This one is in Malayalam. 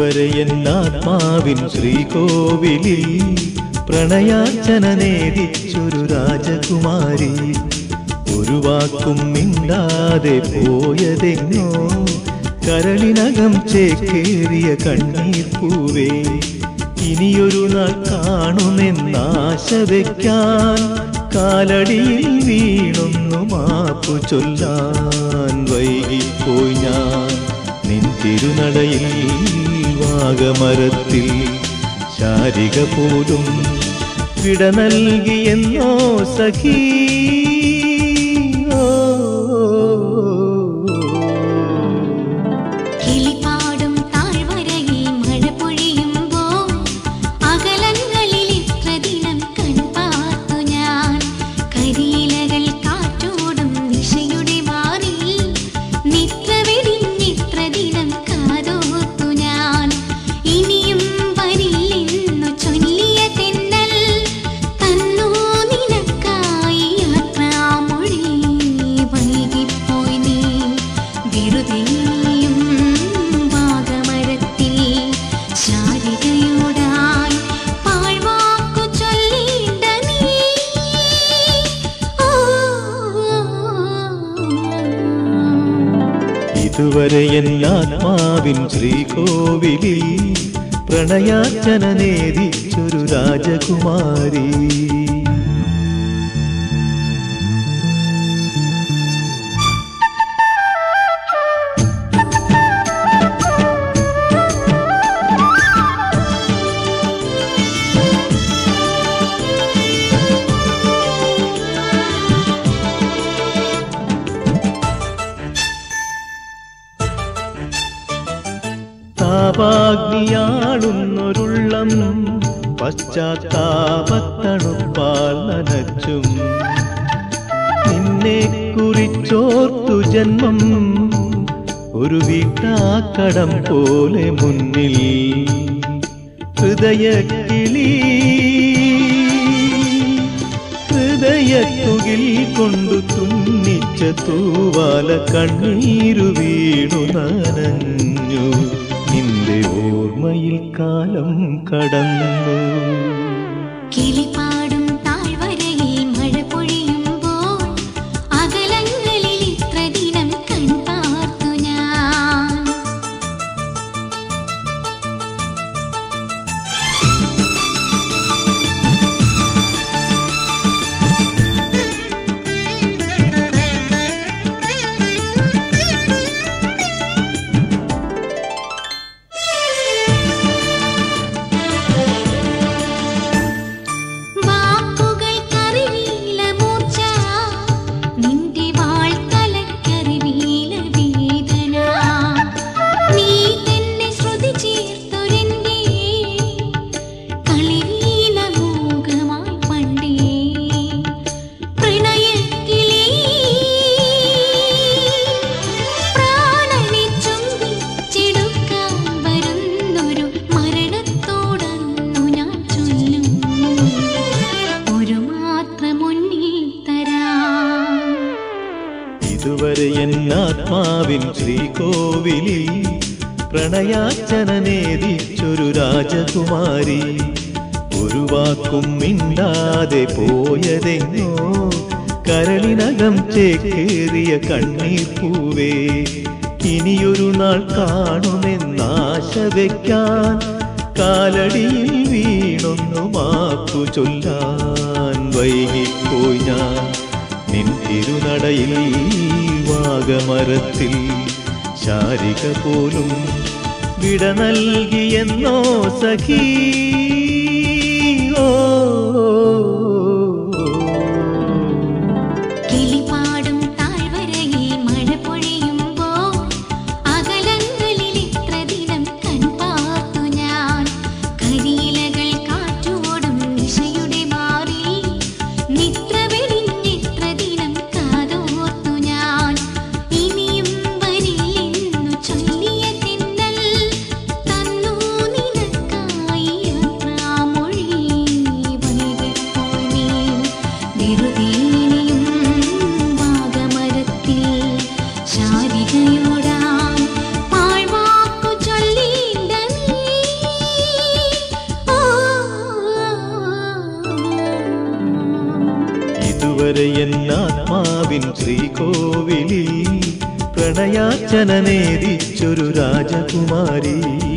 ഇതുവരെ എന്നാത്മാവിൻ ശ്രീകോവിലിൽ പ്രണയാർച്ചന നേദിച്ചൊരു രാജകുമാരി ഒരു വാക്കും മിണ്ടാതെ പോയതെങ്ങോ കരളിനകം ചേക്കേറിയ കണ്ണീർ പൂവേ ഇനിയൊരു നാൾ കാണുമെന്നാശ വയ്ക്കാൻ കാലടിയിൽ വീണൊന്നു മാപ്പു ചൊല്ലാൻ വൈകിപ്പോയി ഞാൻ നിൻ തിരുനടയിൽ വാഗമരത്തിൽ ശാരിക പോലും വിട നൽകിയെന്നോ സഖീ കിളിപാടും താഴ്വരയിൽ മഴ പൊഴിയുമ്പോൾ അകലങ്ങളിൽ ഇത്ര ദിനം കൺപാർത്തു ഞാൻ കരിയിലകൾ കാറ്റോടും ദിശയുടെ മാറിൽ നിത്ര വെടിഞ്ഞിത്ര ദിനം കാതോർത്തു ഞാൻ ഇനിയും വരില്ലെന്നു ചൊല്ലിയ തെന്നൽ തന്നോ നിനക്കായി യാത്രാമൊഴി വൈകിപ്പോയി നീ വെറുതെയും വാഗമരത്തിൽ ശാരികയോടായി പാഴ്വാക്കു ചൊല്ലേണ്ട നീ ഇതുവരെ എന്നാത്മാവിൻ ശ്രീകോവിലിൽ പ്രണയാർച്ചന നേദിച്ചൊരു രാജകുമാരി താപാഗ്നിയാളുന്നൊരുള്ളം പശ്ചാത്താപത്തണുപ്പാൽ നനച്ചും നിന്നെ കുറിച്ചോർത്തു ജന്മം ഒരു വീട്ടാക്കടം പോലെ മുന്നിൽ ഹൃദയക്കിളി ഹൃദയത്തുകിൽ കൊണ്ടു തുന്നിച്ച തൂവാല കണ്ണീരു വീണു നനഞ്ഞു നിന്റെ ഓർമ്മയിൽ കാലം കടന്നു കിളിപാടും താഴ്വരയിൽ മഴ പൊഴിയുമ്പോൾ അകലങ്ങളിൽ ഇത്ര ദിനം കൺപാർത്തു ഞാൻ വാക്കുകൾക്കറിവീല മൂർച്ച നിന്റെ വാൾത്തലക്കറിവീല വേദന നീ തന്നെ ശ്രുതി ചേർത്തൊരെന്റെ കളിവീല മൂകമായി പണ്ടേ പ്രണയക്കിളി പ്രാണനെ ചുംബിച്ചെടുക്കാൻ വരുന്നൊരു മരണത്തോടന്നു ഞാൻ ചൊല്ലും ഒരു മാത്ര മുന്നിൽ തരാം ഇതുവരെ എന്നാത്മാവിൻ ശ്രീകോവിലിൽ പ്രണയാർച്ചന നേദിച്ചൊരു രാജകുമാരി ഒരു വാക്കും മിണ്ടാതെ പോയതെങ്ങോ കരളിനകം ചേക്കേറിയ കണ്ണീർ പൂവേ ഇനിയൊരു നാൾ കാണുമെന്നാശ വയ്ക്കാൻ കാലടിയിൽ വീണൊന്നു മാപ്പു ചൊല്ലാൻ വൈകിപ്പോയി ഞാൻ നിൻ തിരുനടയിൽ വാഗമരത്തിൽ ശാരിക പോലും വിട നൽകിയെന്നോ സഖീ ഓ കിളിപാടും താഴ്വരയിൽ മഴ പൊഴിയുമ്പോൾ അകലങ്ങളിൽ ഇത്ര ദിനം കൺപാർത്തു ഞാൻ കരിയിലകൾ കാറ്റോടും നിശയുടെ മാറിൽ നിത്ര വെടിഞ്ഞിത്ര ദിനം കാതോർത്തു ഞാൻ ഇനിയും വരില്ലെന്നു ചൊല്ലിയ തിന്നൽ തന്നു നിനക്കായി യാത്ര ഇതുവരെ എന്നാത്മാവിൻ ശ്രീകോവിലിൽ പ്രണയാർച്ചന നേദിച്ചൊരു രാജകുമാരി